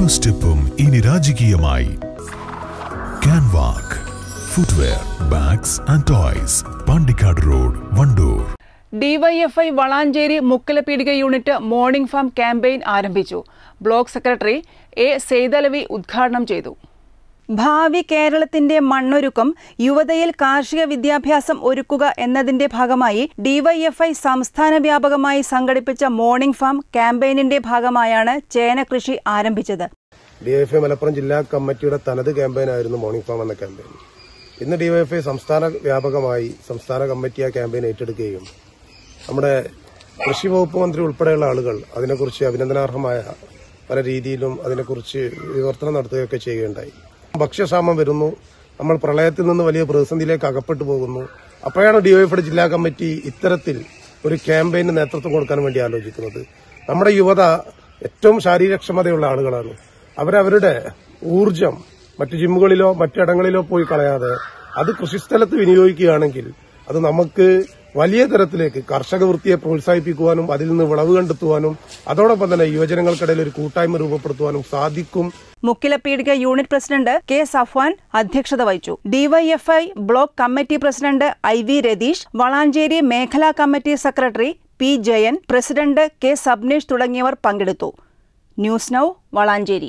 ഓരോ സ്റ്റെപ്പും ഇനി രാജകീയമായി Canwalk footwear bags and toys Pandikkad road Wandoor DYFI Valanchery Mukkilapeedika unit morning farm campaign ആരംഭിച്ചു ബ്ലോക്ക് സെക്രട്ടറി എ സെയ്തലവി ഉദ്ഘാടനം ചെയ്തു ഭാവി കേരളത്തിന്റെ മണ്ണൊരുക്കം യുവതയിൽ കാർഷിക വിദ്യാഭ്യാസം ഒരുക്കുക എന്നതിന്റെ ഭാഗമായി ഡിവൈഎഫ്ഐ സംസ്ഥാന വ്യാപകമായി സംഘടിപ്പിച്ച മോർണിംഗ് ഫാം ക്യാമ്പയിനിന്റെ ഭാഗമായാണ് ചേന കൃഷി ആരംഭിച്ചത് ഡിവൈഎഫ്ഐ മലപ്പുറം ജില്ലാ കമ്മിറ്റിയുടെ തനത് ക്യാമ്പയിനായിരുന്നു മോർണിംഗ് ഫാം എന്ന ക്യാമ്പയിൻ ഇന്ന് ഡിവൈഎഫ്ഐ സംസ്ഥാന വ്യാപകമായി സംസ്ഥാന കമ്മിറ്റി ആ ക്യാമ്പയിൻ ഏറ്റെടുക്കുകയും നമ്മുടെ കൃഷി വകുപ്പ് മന്ത്രി ഉൾപ്പെടെയുള്ള ആളുകൾ അതിനെക്കുറിച്ച് അഭിനന്ദനാർഹമായ പല രീതിയിലും അതിനെക്കുറിച്ച് വിവർത്തനം നടത്തുകയൊക്കെ ചെയ്യുകയുണ്ടായി ഭക്ഷ്യക്ഷാമം വരുന്നു നമ്മൾ പ്രളയത്തിൽ നിന്ന് വലിയ പ്രതിസന്ധിയിലേക്ക് അകപ്പെട്ടു പോകുന്നു അപ്പോഴാണ് ഡിവൈഎഫ്ഐയുടെ ജില്ലാ കമ്മിറ്റി ഇത്തരത്തിൽ ഒരു ക്യാമ്പയിന് നേതൃത്വം കൊടുക്കാൻ വേണ്ടി ആലോചിക്കുന്നത് നമ്മുടെ യുവത ഏറ്റവും ശാരീരക്ഷമതയുള്ള ആളുകളാണ് അവരവരുടെ ഊർജം മറ്റു ജിമ്മുകളിലോ മറ്റിടങ്ങളിലോ പോയി കളയാതെ അത് കൃഷിസ്ഥലത്ത് വിനിയോഗിക്കുകയാണെങ്കിൽ അത് നമുക്ക് വലിയ തരത്തിലേക്ക് കർഷക വൃത്തിയെ പ്രോത്സാഹിപ്പിക്കുവാനും അതിൽ നിന്ന് വിളവ് കണ്ടെത്തുവാനും അതോടൊപ്പം തന്നെ യുവജനങ്ങൾക്കിടയിൽ ഒരു കൂട്ടായ്മ രൂപപ്പെടുത്തുവാനും സാധിക്കും Mukkilapeedika unit president K Safwan അധ്യക്ഷത വഹിച്ചു DYFI block committee president I V Ratheesh Valanchery മേഖലാ committee secretary P Jayan president K Sabnesh തുടങ്ങിയവർ പങ്കെടുത്തു ന്യൂസ് നൌ വളാഞ്ചേരി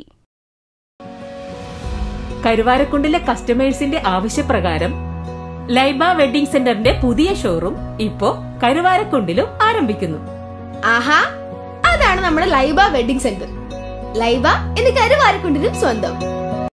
കരുവാരക്കുണ്ടിലെ കസ്റ്റമേഴ്സിന്റെ ആവശ്യപ്രകാരം ലൈബ വെഡിംഗ് സെന്ററിന്റെ പുതിയ ഷോറൂം ഇപ്പോ കരുവാരക്കുണ്ടിലും ആരംഭിക്കുന്നു ആഹാ അതാണ് നമ്മുടെ ലൈബ വെഡിങ് സെന്റർ ലൈബ എന്ന് കരുവാരക്കുണ്ടിനും സ്വന്തം